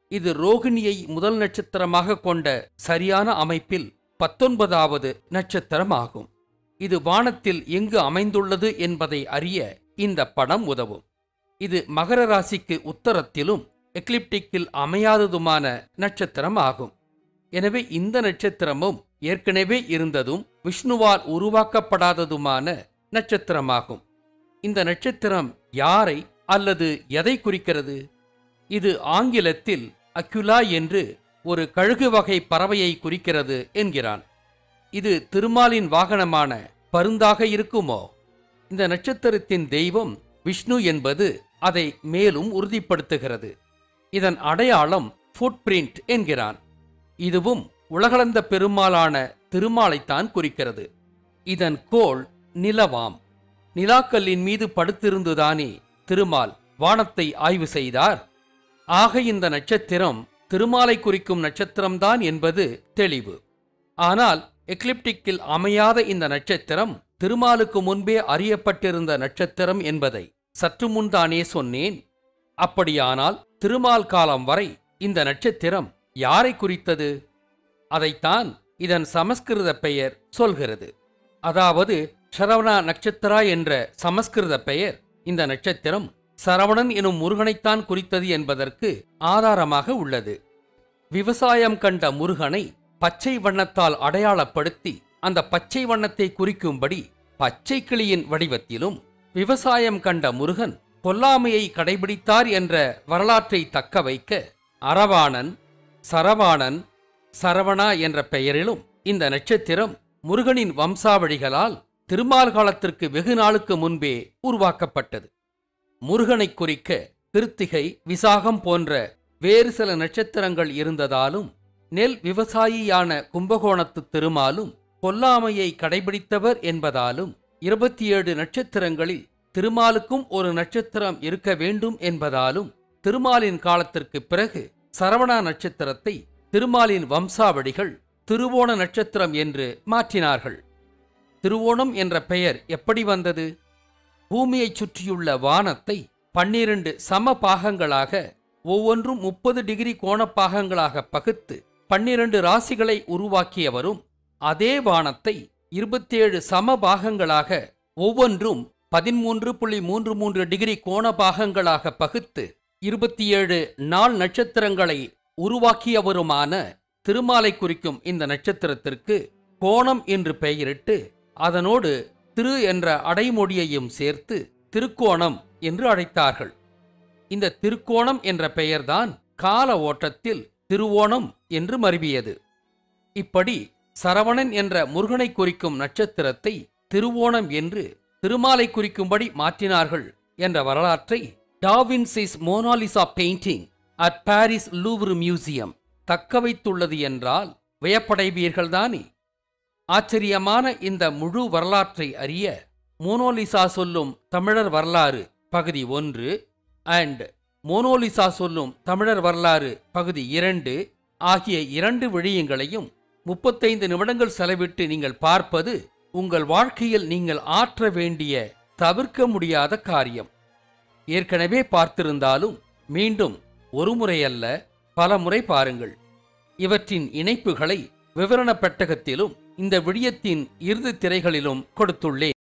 இது ரோகிணியை முதல் நட்சத்திரமாக கொண்ட சரியான அமைப்பில் பத்தொன்பதாவது நட்சத்திரமாகும் இது வானத்தில் எங்கு அமைந்துள்ளது என்பதை அறிய இந்த படம் உதவும் இது மகர ராசிக்கு உத்தரத்திலும் எக்லிப்டிக்கில் அமையாததுமான நட்சத்திரம் ஆகும் எனவே இந்த நட்சத்திரமும் ஏற்கனவே இருந்ததும் விஷ்ணுவால் உருவாக்கப்படாததுமான நட்சத்திரமாகும் இந்த நட்சத்திரம் யாரை அல்லது எதை குறிக்கிறது இது ஆங்கிலத்தில் அக்யுலா என்று ஒரு கழுகு வகை பறவையை குறிக்கிறது என்கிறான் இது திருமாலின் வாகனமான பருந்தாக இருக்குமோ இந்த நட்சத்திரத்தின் தெய்வம் விஷ்ணு என்பது அதை மேலும் உறுதிப்படுத்துகிறது இதன் அடையாளம் ஃபுட் பிரிண்ட் என்கிறான் இதுவும் உலகளந்த பெருமாளான திருமாலைத்தான் குறிக்கிறது இதன் கோள் நிலவாம் நிலாக்கல்லின் மீது படுத்திருந்துதானே திருமால் வானத்தை ஆய்வு செய்தார் ஆக இந்த நட்சத்திரம் திருமாலை குறிக்கும் நட்சத்திரம்தான் என்பது தெளிவு ஆனால் எக்லிப்டிக்கில் அமையாத இந்த நட்சத்திரம் திருமாலுக்கு முன்பே அறியப்பட்டிருந்த நட்சத்திரம் என்பதை சற்று முன்தானே சொன்னேன் அப்படியானால் திருமால் காலம் வரை இந்த நட்சத்திரம் யாரை குறித்தது அதைத்தான் இதன் சமஸ்கிருத பெயர் சொல்கிறது அதாவது சரவணா நட்சத்திரா என்ற சமஸ்கிருத பெயர் இந்த நட்சத்திரம் சரவணன் எனும் முருகனைத்தான் குறித்தது என்பதற்கு ஆதாரமாக உள்ளது விவசாயம் கண்ட முருகனை பச்சை வண்ணத்தால் அடையாளப்படுத்தி அந்த பச்சை வண்ணத்தை குறிக்கும்படி பச்சை கிளியின் வடிவத்திலும் விவசாயம் கண்ட முருகன் கொல்லாமையை கடைபிடித்தார் என்ற வரலாற்றை தக்க வைக்க அரவாணன் சரவாணன் சரவணா என்ற பெயரிலும் இந்த நட்சத்திரம் முருகனின் வம்சாவழிகளால் திருமால் காலத்திற்கு வெகு நாளுக்கு முன்பே உருவாக்கப்பட்டது முருகனை குறிக்க கிருத்திகை விசாகம் போன்ற வேறு சில நட்சத்திரங்கள் இருந்ததாலும் நெல் விவசாயியான கும்பகோணத்து திருமாலும் கொல்லாமையை கடைபிடித்தவர் என்பதாலும் இருபத்தி ஏழு நட்சத்திரங்களில் திருமாலுக்கும் ஒரு நட்சத்திரம் இருக்க வேண்டும் என்பதாலும் திருமாலின் காலத்திற்கு பிறகு சரவணா நட்சத்திரத்தை திருமாலின் வம்சாவழிகள் திருவோண நட்சத்திரம் என்று மாற்றினார்கள் திருவோணம் என்ற பெயர் எப்படி வந்தது பூமியைச் சுற்றியுள்ள வானத்தை பன்னிரண்டு சம பாகங்களாக ஒவ்வொன்றும் முப்பது டிகிரி கோணப்பாகங்களாக பகுத்து பன்னிரண்டு ராசிகளை உருவாக்கியவரும் அதே வானத்தை இருபத்தேழு சம பாகங்களாக ஒவ்வொன்றும் பதிமூன்று புள்ளி மூன்று மூன்று டிகிரி கோணபாகங்களாக பகுத்து இருபத்தி ஏழு நாள் நட்சத்திரங்களை உருவாக்கியவருமான திருமாலை குறிக்கும் இந்த நட்சத்திரத்திற்கு கோணம் என்று பெயரிட்டு அதனோடு திரு என்ற அடைமொழியையும் சேர்த்து திருக்கோணம் என்று அழைத்தார்கள் இந்த திருக்கோணம் என்ற பெயர்தான் கால ஓட்டத்தில் திருவோணம் என்று மருவியது இப்படி சரவணன் என்ற முருகனை குறிக்கும் நட்சத்திரத்தை திருவோணம் என்று திருமாலை குறிக்கும்படி மாற்றினார்கள் என்ற வரலாற்றை da Vinci's Mona Lisa painting at Paris Louvre museum தக்க வைத்துள்ளது என்றால் வியப்படைவீர்கள்தானே ஆச்சரியமான இந்த முழு வரலாற்றை அறிய மோனோலிசா சொல்லும் தமிழர் வரலாறு பகுதி ஒன்று அண்ட் மோனோலிசா சொல்லும் தமிழர் வரலாறு பகுதி இரண்டு ஆகிய இரண்டு விழியங்களையும் முப்பத்தைந்து நிமிடங்கள் செலவிட்டு நீங்கள் பார்ப்பது உங்கள் வாழ்க்கையில் நீங்கள் ஆற்ற வேண்டிய தவிர்க்க முடியாத காரியம் ஏற்கனவே பார்த்திருந்தாலும் மீண்டும் ஒரு முறையல்ல பல முறை பாருங்கள் இவற்றின் இணைப்புகளை விவரண பெட்டகத்திலும் இந்த விடியத்தின் இறுதித் திரைகளிலும் கொடுத்துள்ளேன்